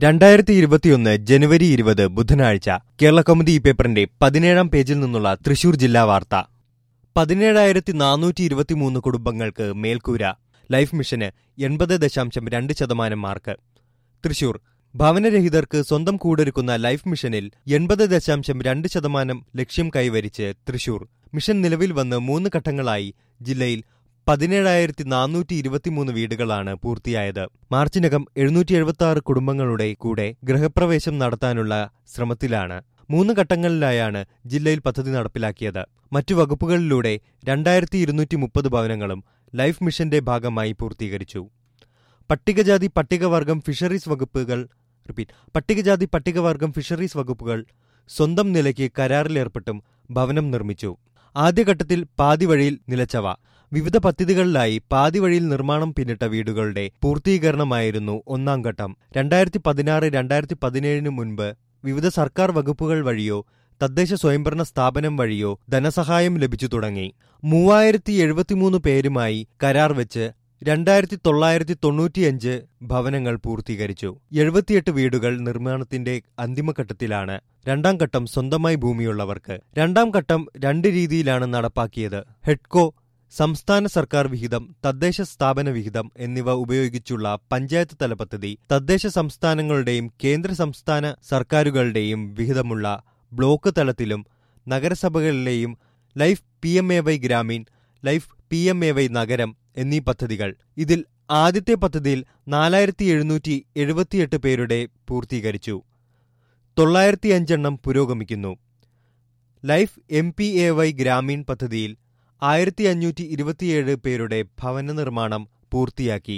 രണ്ടായിരത്തി ഇരുപത്തിയൊന്ന് ജനുവരി ഇരുപത് ബുധനാഴ്ച കേരള കൗമുദി ഈ പേപ്പറിന്റെ പതിനേഴാം പേജിൽ നിന്നുള്ള തൃശൂർ ജില്ലാ വാർത്ത പതിനേഴായിരത്തി നാനൂറ്റി ഇരുപത്തിമൂന്ന് കുടുംബങ്ങൾക്ക് മേൽക്കൂര ലൈഫ് മിഷന് എൺപത് ദശാംശം രണ്ട് ശതമാനം മാർക്ക് തൃശൂർ ഭവനരഹിതർക്ക് സ്വന്തം കൂടൊരുക്കുന്ന ലൈഫ് മിഷനിൽ എൺപത് ദശാംശം രണ്ട് ശതമാനം ലക്ഷ്യം കൈവരിച്ച് തൃശൂർ മിഷൻ നിലവിൽ വന്ന് മൂന്ന് ഘട്ടങ്ങളായി ജില്ലയിൽ പതിനേഴായിരത്തി നാനൂറ്റി ഇരുപത്തിമൂന്ന് വീടുകളാണ് പൂർത്തിയായത് മാർച്ചിനകം എഴുന്നൂറ്റി എഴുപത്തി ആറ് കുടുംബങ്ങളുടെ കൂടെ ഗൃഹപ്രവേശം നടത്താനുള്ള ശ്രമത്തിലാണ് മൂന്ന് ഘട്ടങ്ങളിലായാണ് ജില്ലയിൽ പദ്ധതി നടപ്പിലാക്കിയത് മറ്റു വകുപ്പുകളിലൂടെ രണ്ടായിരത്തി ഇരുന്നൂറ്റി മുപ്പത് ഭവനങ്ങളും ലൈഫ് മിഷന്റെ ഭാഗമായി പൂർത്തീകരിച്ചു പട്ടികജാതി പട്ടികവർഗം ഫിഷറീസ് വകുപ്പുകൾ റിപ്പീറ്റ് പട്ടികജാതി പട്ടികവർഗം ഫിഷറീസ് വകുപ്പുകൾ സ്വന്തം നിലയ്ക്ക് കരാറിലേർപ്പെട്ടും ഭവനം നിർമ്മിച്ചു ആദ്യഘട്ടത്തിൽ പാതി വഴിയിൽ നിലച്ചവ വിവിധ പദ്ധതികളിലായി പാതി വഴിയിൽ നിർമ്മാണം പിന്നിട്ട വീടുകളുടെ പൂർത്തീകരണമായിരുന്നു ഒന്നാം ഘട്ടം രണ്ടായിരത്തി പതിനാറ് രണ്ടായിരത്തി പതിനേഴിന് മുൻപ് വിവിധ സർക്കാർ വകുപ്പുകൾ വഴിയോ തദ്ദേശ സ്വയംഭരണ സ്ഥാപനം വഴിയോ ധനസഹായം ലഭിച്ചു തുടങ്ങി മൂവായിരത്തി എഴുപത്തിമൂന്ന് പേരുമായി കരാർ വെച്ച് രണ്ടായിരത്തി തൊള്ളായിരത്തി തൊണ്ണൂറ്റിയഞ്ച് ഭവനങ്ങൾ പൂർത്തീകരിച്ചു എഴുപത്തിയെട്ട് വീടുകൾ നിർമ്മാണത്തിന്റെ അന്തിമഘട്ടത്തിലാണ് രണ്ടാം ഘട്ടം സ്വന്തമായി ഭൂമിയുള്ളവർക്ക് രണ്ടാം ഘട്ടം രണ്ട് രീതിയിലാണ് നടപ്പാക്കിയത് ഹെഡ്കോ സംസ്ഥാന സർക്കാർ വിഹിതം തദ്ദേശ സ്ഥാപന വിഹിതം എന്നിവ ഉപയോഗിച്ചുള്ള പഞ്ചായത്ത് തല പദ്ധതി തദ്ദേശ സംസ്ഥാനങ്ങളുടെയും കേന്ദ്ര സംസ്ഥാന സർക്കാരുകളുടെയും വിഹിതമുള്ള ബ്ലോക്ക് തലത്തിലും നഗരസഭകളിലെയും life P M A Y Grameen life P M A Y നഗരം എന്നീ പദ്ധതികൾ ഇതിൽ ആദ്യത്തെ പദ്ധതിയിൽ നാലായിരത്തി എഴുന്നൂറ്റി എഴുപത്തിയെട്ട് പേരുടെ പൂർത്തീകരിച്ചു തൊള്ളായിരത്തി അഞ്ചെണ്ണം പുരോഗമിക്കുന്നു life M P A Y Grameen പദ്ധതിയിൽ ആയിരത്തി അഞ്ഞൂറ്റി ഇരുപത്തിയേഴ് പേരുടെ ഭവന നിർമ്മാണം പൂർത്തിയാക്കി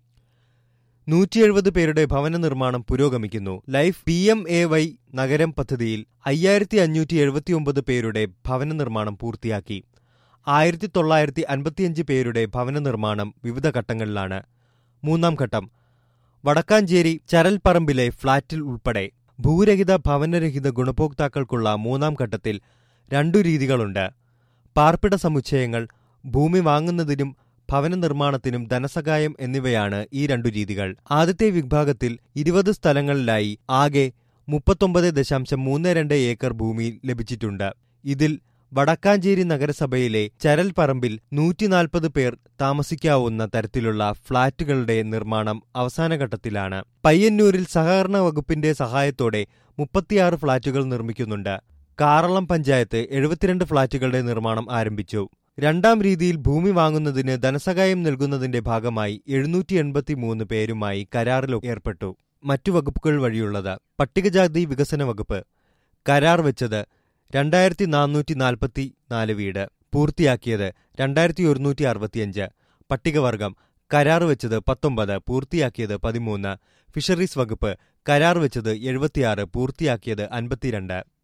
നൂറ്റി എഴുപത് പേരുടെ ഭവന നിർമ്മാണം പുരോഗമിക്കുന്നു life P M A Y നഗരം പദ്ധതിയിൽ അയ്യായിരത്തി അഞ്ഞൂറ്റി എഴുപത്തിയൊമ്പത് പേരുടെ ഭവന നിർമ്മാണം പൂർത്തിയാക്കി ആയിരത്തി തൊള്ളായിരത്തി അൻപത്തിയഞ്ച് പേരുടെ ഭവന നിർമ്മാണം വിവിധ ഘട്ടങ്ങളിലാണ് മൂന്നാം ഘട്ടം വടക്കാഞ്ചേരി ചരൽപ്പറമ്പിലെ ഫ്ളാറ്റിൽ ഉൾപ്പെടെ ഭൂരഹിത ഭവനരഹിത ഗുണഭോക്താക്കൾക്കുള്ള മൂന്നാം ഘട്ടത്തിൽ രണ്ടു രീതികളുണ്ട് പാർപ്പിട സമുച്ചയങ്ങൾ ഭൂമി വാങ്ങുന്നതിനും ഭവന നിർമ്മാണത്തിനും ധനസഹായം എന്നിവയാണ് ഈ രണ്ടു രീതികൾ ആദ്യത്തെ വിഭാഗത്തിൽ ഇരുപത് സ്ഥലങ്ങളിലായി ആകെ മുപ്പത്തൊമ്പത് ദശാംശം മൂന്ന് രണ്ട് ഏക്കർ ഭൂമി ലഭിച്ചിട്ടുണ്ട് ഇതിൽ വടക്കാഞ്ചേരി നഗരസഭയിലെ ചരൽപ്പറമ്പിൽ നൂറ്റിനാൽപ്പത് പേർ താമസിക്കാവുന്ന തരത്തിലുള്ള ഫ്ളാറ്റുകളുടെ നിർമ്മാണം അവസാനഘട്ടത്തിലാണ് പയ്യന്നൂരിൽ സഹകരണ വകുപ്പിന്റെ സഹായത്തോടെ മുപ്പത്തിയാറ് ഫ്ളാറ്റുകൾ നിർമ്മിക്കുന്നുണ്ട് കാറളം പഞ്ചായത്ത് എഴുപത്തിരണ്ട് ഫ്ളാറ്റുകളുടെ നിർമ്മാണം ആരംഭിച്ചു രണ്ടാം രീതിയിൽ ഭൂമി വാങ്ങുന്നതിന് ധനസഹായം നൽകുന്നതിന്റെ ഭാഗമായി എഴുന്നൂറ്റി എൺപത്തിമൂന്ന് പേരുമായി കരാറിൽ ഏർപ്പെട്ടു മറ്റു വകുപ്പുകൾ വഴിയുള്ളത് പട്ടികജാതി വികസന വകുപ്പ് കരാർ വെച്ചത് രണ്ടായിരത്തി നാനൂറ്റി നാൽപ്പത്തി നാല് വീട് പൂർത്തിയാക്കിയത് രണ്ടായിരത്തി ഒരുന്നൂറ്റി അറുപത്തിയഞ്ച് പട്ടികവർഗം കരാർ വെച്ചത് പത്തൊമ്പത് പൂർത്തിയാക്കിയത് പതിമൂന്ന് ഫിഷറീസ് വകുപ്പ് കരാർ വെച്ചത് എഴുപത്തിയാറ് പൂർത്തിയാക്കിയത് അൻപത്തിരണ്ട്